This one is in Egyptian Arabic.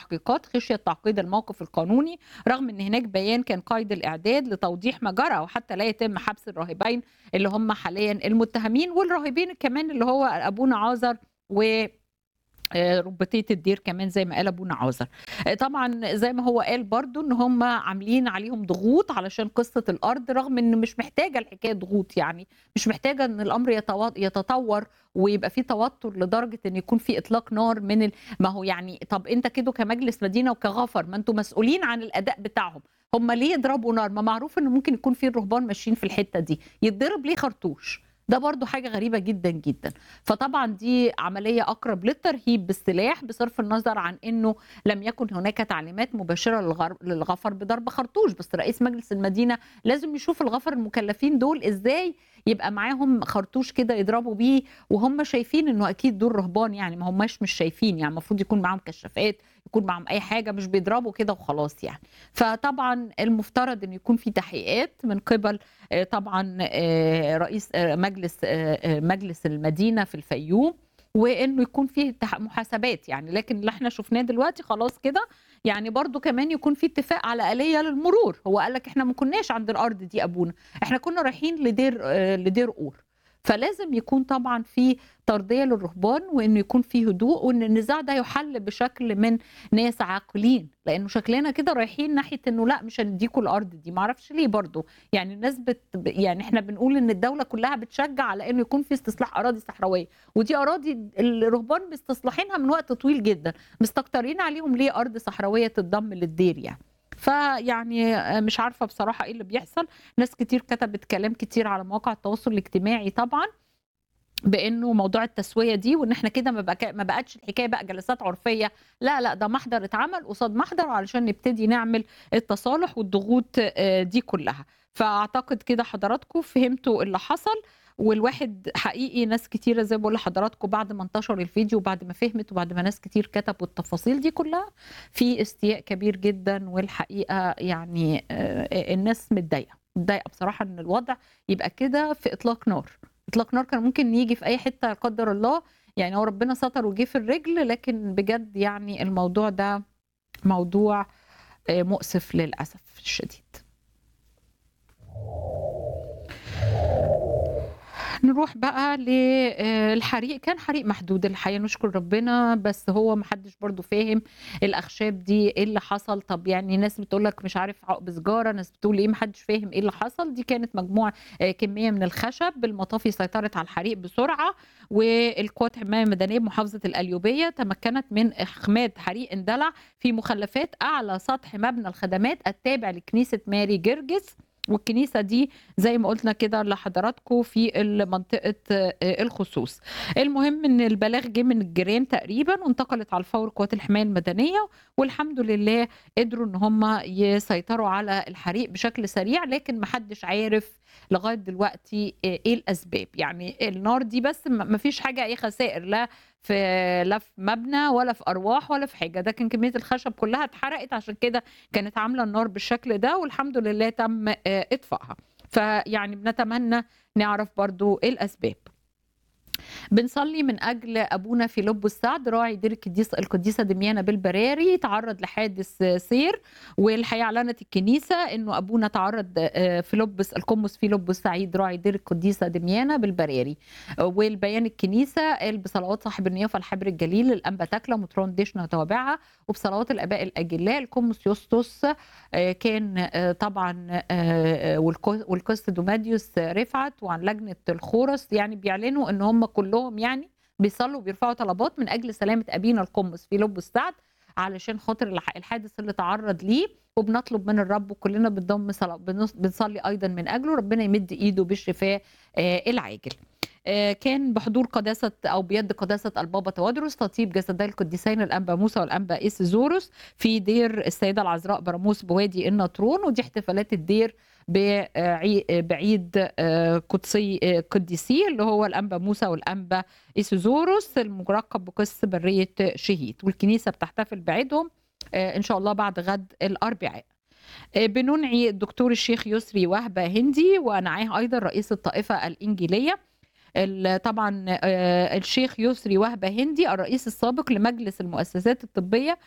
التحقيقات خشية تعقيد الموقف القانوني رغم ان هناك بيان كان قيد الاعداد لتوضيح ما جرى وحتى لا يتم حبس الراهبين اللي هم حاليا المتهمين والراهبين كمان اللي هو ابونا عازر و ربطيه الدير كمان زي ما قال ابونا عازر طبعا زي ما هو قال برضو ان هم عاملين عليهم ضغوط علشان قصه الارض رغم ان مش محتاجه الحكايه ضغوط يعني مش محتاجه ان الامر يتطور ويبقى في توتر لدرجه ان يكون في اطلاق نار من ال... ما هو يعني طب انت كده كمجلس مدينه وكغفر ما انتم مسؤولين عن الاداء بتاعهم هم ليه يضربوا نار ما معروف ان ممكن يكون في الرهبان ماشيين في الحته دي يتضرب ليه خرطوش ده برضو حاجة غريبة جدا جدا فطبعا دي عملية أقرب للترهيب بالسلاح بصرف النظر عن أنه لم يكن هناك تعليمات مباشرة للغفر بضرب خرطوش بس رئيس مجلس المدينة لازم يشوف الغفر المكلفين دول إزاي يبقى معاهم خرطوش كده يضربوا بيه وهم شايفين انه اكيد دول رهبان يعني ما هماش مش شايفين يعني المفروض يكون معاهم كشافات يكون معاهم اي حاجه مش بيضربوا كده وخلاص يعني فطبعا المفترض ان يكون في تحقيقات من قبل طبعا رئيس مجلس مجلس المدينه في الفيوم وانه يكون فيه محاسبات يعني لكن اللي احنا شفناه دلوقتي خلاص كده يعني برضو كمان يكون في اتفاق على آلية للمرور هو قال لك احنا ما كناش عند الارض دي ابونا احنا كنا رايحين لدير لدير اور فلازم يكون طبعا في ترضيه للرهبان وانه يكون في هدوء وان النزاع ده يحل بشكل من ناس عاقلين لانه شكلنا كده رايحين ناحيه انه لا مش هنديكوا الارض دي معرفش ليه برضو يعني الناس بت يعني احنا بنقول ان الدوله كلها بتشجع على انه يكون في استصلاح اراضي صحراويه ودي اراضي الرهبان مستصلحينها من وقت طويل جدا مستكترين عليهم ليه ارض صحراويه تتضم للدير يعني فيعني مش عارفه بصراحه ايه اللي بيحصل ناس كتير كتبت كلام كتير على مواقع التواصل الاجتماعي طبعا بانه موضوع التسويه دي وان احنا كده ما, بقى ما بقتش الحكايه بقى جلسات عرفيه لا لا ده محضر اتعمل قصاد محضر علشان نبتدي نعمل التصالح والضغوط دي كلها فاعتقد كده حضراتكم فهمتوا اللي حصل والواحد حقيقي ناس كتيرة زي ما بقول لحضراتكم بعد ما انتشر الفيديو وبعد ما فهمت وبعد ما ناس كتير كتبوا التفاصيل دي كلها في استياء كبير جدا والحقيقة يعني الناس متضايقة متضايقة بصراحة ان الوضع يبقى كده في اطلاق نار اطلاق نار كان ممكن يجي في اي حتة لا قدر الله يعني هو ربنا ستر وجه في الرجل لكن بجد يعني الموضوع ده موضوع مؤسف للأسف الشديد نروح بقى للحريق كان حريق محدود الحقيقه نشكر ربنا بس هو ما حدش برضو فاهم الاخشاب دي ايه اللي حصل طب يعني ناس بتقول لك مش عارف عقب سجاره ناس بتقول ايه ما حدش فاهم ايه اللي حصل دي كانت مجموعه كميه من الخشب المطافي سيطرت على الحريق بسرعه والقوات الحمايه المدنيه بمحافظه القليوبيه تمكنت من اخماد حريق اندلع في مخلفات اعلى سطح مبنى الخدمات التابع لكنيسه ماري جرجس والكنيسة دي زي ما قلنا كده لحضراتكم في منطقة الخصوص المهم ان البلاغ جه من الجيران تقريبا وانتقلت على الفور قوات الحماية المدنية والحمد لله قدروا ان هم يسيطروا على الحريق بشكل سريع لكن محدش عارف لغايه دلوقتي ايه الاسباب يعني النار دي بس ما فيش حاجه اي خسائر لا في لا في مبنى ولا في ارواح ولا في حاجه ده كان كميه الخشب كلها اتحرقت عشان كده كانت عامله النار بالشكل ده والحمد لله تم اطفائها فيعني بنتمنى نعرف برضو ايه الاسباب بنصلي من اجل ابونا فيلبس السعد راعي دير القديسه القديسه دميانه بالبراري تعرض لحادث سير والحقيقه اعلنت الكنيسه انه ابونا تعرض فيلبس القمص فيلبس سعيد راعي دير القديسه دميانه بالبراري والبيان الكنيسه قال بصلوات صاحب النيافه الحبر الجليل الانبا تكلا مطران ديشنا وتوابعها وبصلوات الاباء الاجلاء القمص يوستوس كان طبعا والقس دوماديوس رفعت وعن لجنه الخورس يعني بيعلنوا ان هم كلهم يعني بيصلوا وبيرفعوا طلبات من اجل سلامه ابينا القمص في لب السعد علشان خاطر الحادث اللي تعرض ليه وبنطلب من الرب وكلنا بنضم بنصلي ايضا من اجله ربنا يمد ايده بالشفاء العاجل كان بحضور قداسة أو بيد قداسة البابا توادرس تطيب جسدي القديسين الأنبا موسى والأنبا إيسيزوروس في دير السيدة العذراء براموس بوادي النطرون ودي احتفالات الدير بعيد قدسي قديسي اللي هو الانبا موسى والانبا ايسوزوروس المرقب بقس بريه شهيد والكنيسه بتحتفل بعيدهم ان شاء الله بعد غد الاربعاء بننعي الدكتور الشيخ يسري وهبه هندي ونعاه ايضا رئيس الطائفه الانجيليه طبعا الشيخ يسري وهبه هندي الرئيس السابق لمجلس المؤسسات الطبيه